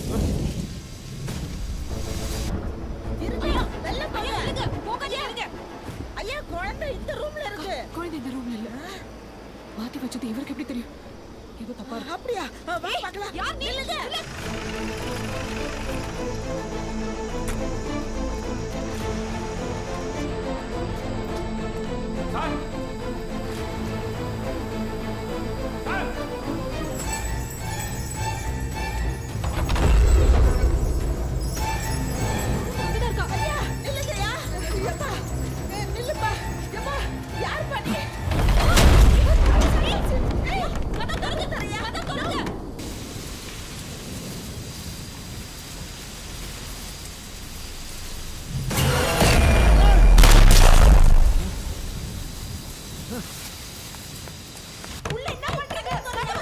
இருங்க வெள்ள போங்க போகாதே இருங்க ஐயா குழந்தை இந்த ரூம்ல இருக்கு குழந்தை இந்த ரூம்ல இல்ல மாத்தி வச்சது இவருக்கு எப்படி தெரியும் ஏதோ தப்பா இருக்கு அப்படியா வா பார்க்கலாம் யார் நில்லுங்க ஐயா நில்லுங்கய்யா ஐயப்பா ஏய், நில்லுப்பா ஏப்பா யார் பண்ணி கதை திறந்து தரையா கதை திறந்து உள்ள என்ன பண்றீங்க கதவை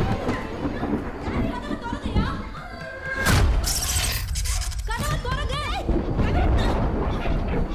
திறங்க யார் கதவை திறங்கய்யா கதவை திறங்க கதவை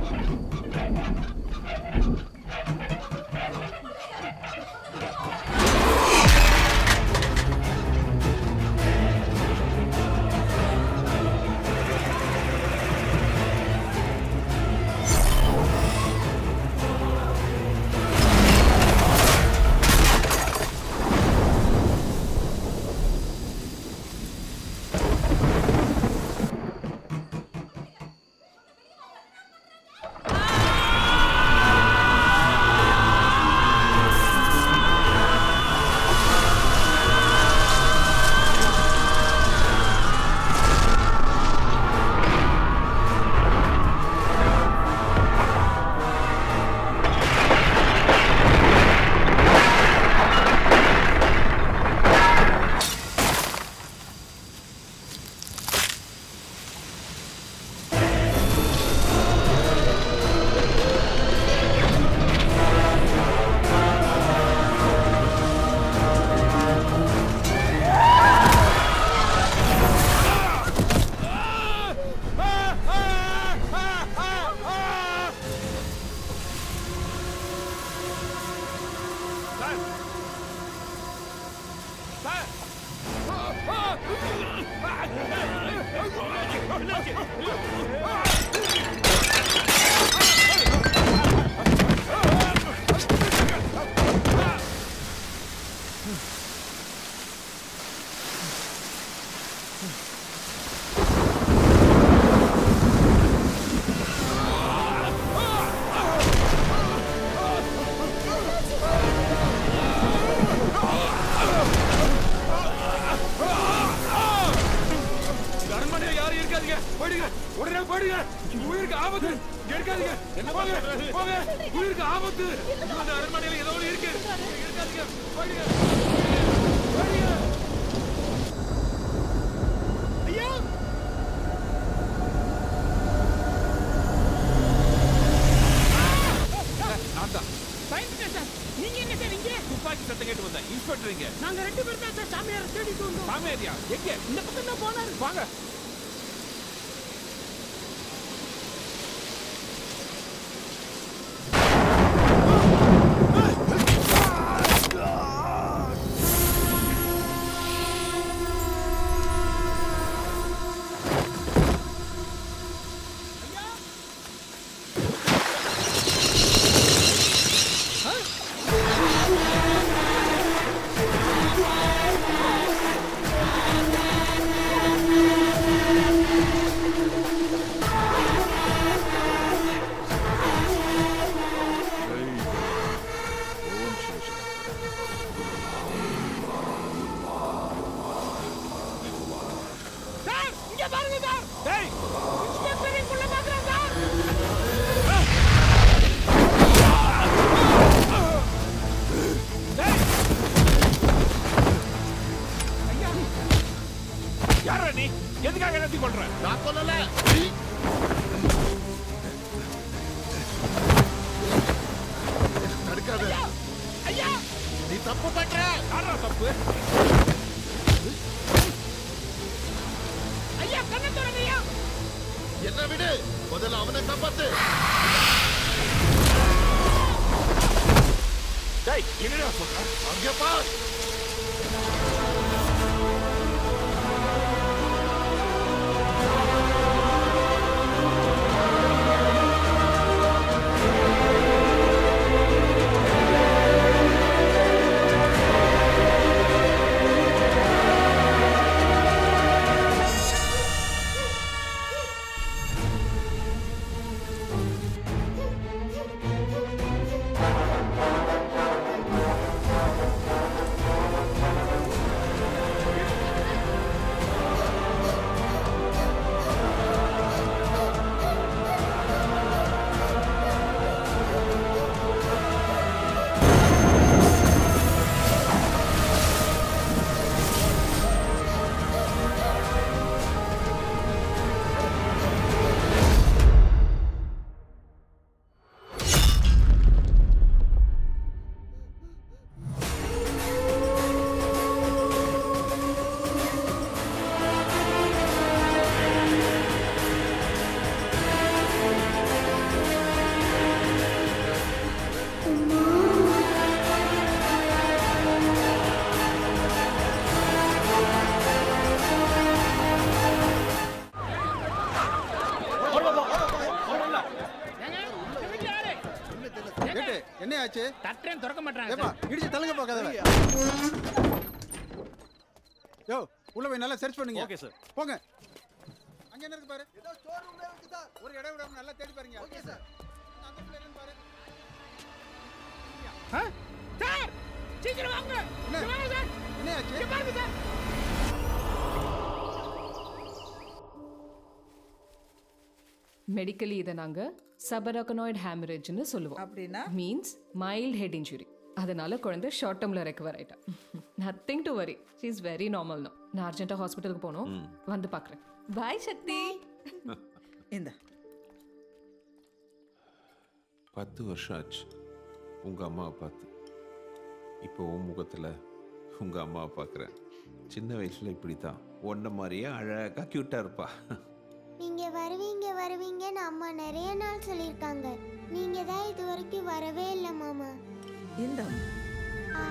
இந்த அரண்மனையில யாரும் இருக்காதீங்க போயிடுங்க உடனே போயிடுங்க உயிருக்கு ஆபத்து இங்க இருக்காதீங்க என்ன போங்க போங்க உயிருக்கு ஆபத்து இந்த அரண்மனையில ஏதோ ஒண்ணு இருக்கு இங்க இருக்காதீங்க போயிடுங்க போயிடுங்க ஐயா நான் தான் பயந்துட்டேன் சார் நீங்க என்ன சார் இங்க துப்பாக்கி சத்தம் கேட்டு வந்தேன் இன்ஸ்பெக்டர் இங்க நாங்க ரெண்டு பேரும் தான் சார் சாமியார் தேடிட்டு வந்தோம் சாமியாரியா எங்க இந்த பக்கம் தான் போனாரு வாங்க சார் இங்க பாருங்க சார் டேய் இன்ஸ்பெக்டர் இங்குள்ள பாக்குறேன் சார் யாரா நீ எதுக்காக என்ன கொள்ற நான் சொல்லல தடுக்காத ஐயா நீ தப்பு பண்ற யாரா தப்பு ஐயா கண்ணை திறங்க ஐயா என்ன விடு முதல்ல அவனை காப்பாத்து டேய் என்னடா சொல்ற அங்க பார் ஆச்சு தட்டுறேன் திறக்க மாட்டாங்க ஏப்பா இடிச்சு தள்ளுங்க பார்க்காத யோ உள்ள போய் நல்லா சர்ச் பண்ணுங்க ஓகே சார் போங்க அங்க என்ன இருக்கு பாரு ஏதோ ஸ்டோர் ரூம்ல இருக்கு சார் ஒரு இடம் விடாம நல்லா தேடி பாருங்க ஓகே சார் அந்த உள்ள என்னன்னு பாரு சார் சீக்கிரம் வாங்க என்ன? இங்க வாங்க சார் என்ன ஆச்சு இங்க பாருங்க சார் மெடிக்கலி இதை நாங்க சபரகனாய்டு ஹேமரேஜ்னு சொல்லுவோம் அப்படின்னா மீன்ஸ் மைல்ட் ஹெட் இன்ஜுரி அதனால குழந்தை ஷார்ட் டேர்ம்ல ரெக்கவர் ஆயிட்டா nothing to worry she is very normal no நான் அர்ஜென்ட்டா ஹாஸ்பிட்டலுக்கு போகணும் வந்து பார்க்குறேன் பாய் சக்தி இந்த பத்து வருஷம் ஆச்சு உங்கள் அம்மாவை பார்த்து இப்போ உன் முகத்தில் உங்கள் அம்மாவை பார்க்குறேன் சின்ன வயசில் இப்படி தான் ஒன்றை மாதிரியே அழகாக க்யூட்டாக இருப்பா நீங்க வருவீங்க வருவீங்கன்னு அம்மா நிறைய நாள் சொல்லியிருக்காங்க நீங்க தான் இது வரைக்கும் வரவே இல்லை மாமா இந்த ஆ,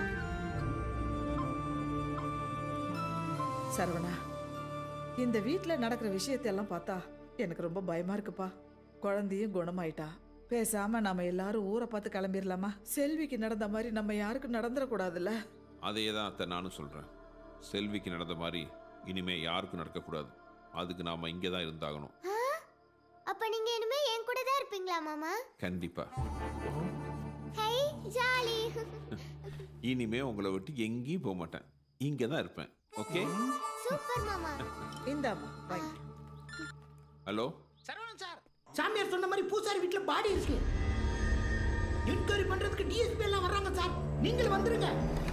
சரவணா இந்த வீட்ல நடக்கிற விஷயத்தையெல்லாம் பார்த்தா எனக்கு ரொம்ப பயமா இருக்குப்பா குழந்தையும் குணமாயிட்டா பேசாம நாம எல்லாரும் ஊரை பார்த்து கிளம்பிடலாமா செல்விக்கு நடந்த மாதிரி நம்ம யாருக்கும் நடந்துடக்கூடாதுல்ல அதையே தான் அத்தை நானும் சொல்கிறேன் செல்விக்கு நடந்த மாதிரி இனிமே யாருக்கும் நடக்கக்கூடாது அதுக்கு நாம் இங்கே தான் இருந்தாகணும் ஆ? அப்ப நீங்க இனிமே என் கூட தான் இருப்பீங்களா மாமா கண்டிப்பாக ஹை ஜாலி இனிமே உங்களை விட்டு எங்கேயும் போக மாட்டேன் இங்கே தான் இருப்பேன் ஓகே சூப்பர் மாமா இந்தாம்மா வாங்கி ஹலோ சரவணன் சார் சாமியார் சொன்ன மாதிரி பூசாரி வீட்ல பாடி இருக்கு என்கொயரி பண்றதுக்கு டிஎஸ்பி எல்லாம் வர்றாங்க சார் நீங்களும் வந்துருங்க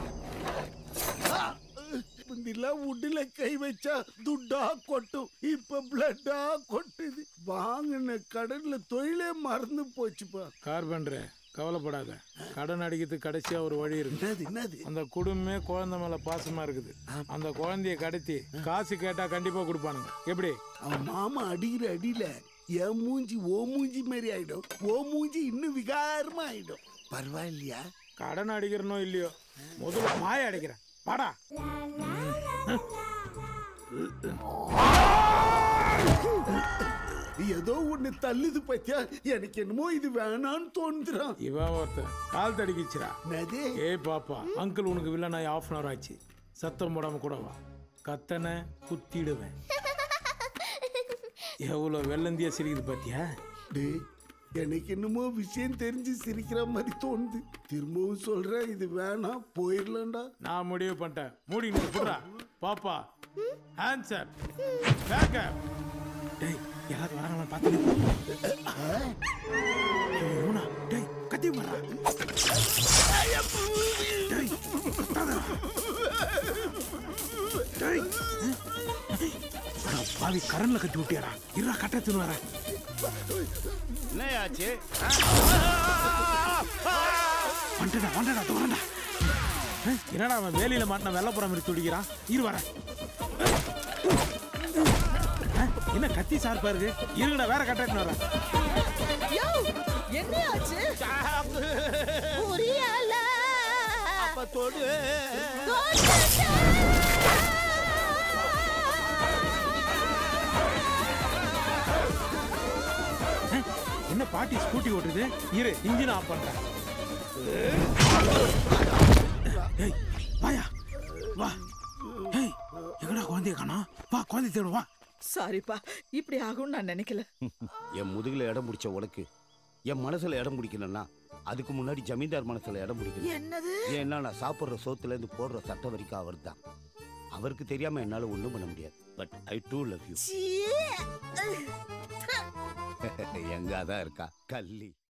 முந்திலாம் உட்டுல கை வச்சா துட்டா கொட்டும் இப்ப பிளட்டா கொட்டுது வாங்கின கடன்ல தொழிலே மறந்து போச்சுப்பா கார்பெண்டர் கவலைப்படாத கடன் அடிக்கிறதுக்கு கடைசியா ஒரு வழி இருக்கு என்னது என்னது அந்த குடும்பமே குழந்தை மேல பாசமா இருக்குது அந்த குழந்தைய கடத்தி காசு கேட்டா கண்டிப்பா கொடுப்பானுங்க எப்படி அவன் மாமா அடிக்கிற அடியில என் மூஞ்சி ஓ மூஞ்சி மாதிரி ஆயிடும் ஓ மூஞ்சி இன்னும் விகாரமா ஆயிடும் பரவாயில்லையா கடன் அடிக்கிறனோ இல்லையோ முதல்ல மாய அடிக்கிறேன் வாடா ஏதோ ஒண்ணு தள்ளுது பத்தியா எனக்கு என்னமோ இது வேணான்னு தோணுதுறான் இவன் ஒருத்தன் கால் தடிக்கிச்சுடா என்னது ஏய் பாப்பா அங்கிள் உனக்கு வில்லன் ஆகி ஆஃப் அன் அவர் ஆச்சு சத்தம் போடாம கூட வா கத்தனை குத்திடுவேன் எவ்வளோ வெள்ளந்தியா சிரிக்குது பாத்தியா டேய் எனக்கு என்னமோ விஷயம் தெரிஞ்சு சிரிக்கிற மாதிரி தோணுது திரும்பவும் சொல்றேன் இது வேணாம் போயிடலாம்டா நான் முடிவு பண்ணிட்டேன் மூடி நீ புடுறா பாப்பா ஆன்சர் பேக்கப் டேய் யாராவது வராங்களா பார்த்து டேய் கத்தி மாறா டேய் கத்தாதடா. டேய் அட பாவி கரண்ல கட்டி விட்டியாடா இருடா கட்ட எடுத்துன்னு வரேன் என்னையாச்சு வந்துடா வந்துடா தோறண்டா என்னடா அவன் வேலியில மாட்டின வெள்ளப்புறம் மாதிரி துடிக்கிறான் இரு வரேன் அஹ், என்ன கத்தி சார்பா இருக்கு இருங்கடா வேற கட்டாட்டு வரேன் யோ என்ன ஆச்சு புரியல அப்ப தொடு என்ன பாட்டி ஸ்கூட்டி ஓட்டுது இரு இன்ஜின் ஆஃப் பண்றேன் ஏய் வாயா வா ஏய் எங்கடா குழந்தைய காணோம் வா குழந்தை தேடு வா சாரிப்பா இப்படி ஆகும்னு நான் நினைக்கல என் முதுகுல இடம் பிடிச்ச உனக்கு என் மனசுல இடம் பிடிக்கணும்னா அதுக்கு முன்னாடி ஜமீன்தார் மனசுல இடம் பிடிக்கணும் என்னது ஏன்னா நான் சாப்பிட்ற சோத்துல இருந்து போடுற சட்டை வரைக்கும் அவர் தான் அவருக்கு தெரியாம என்னால ஒண்ணும் பண்ண முடியாது but I do love you see. எங்க தான் இருக்கா கள்ளி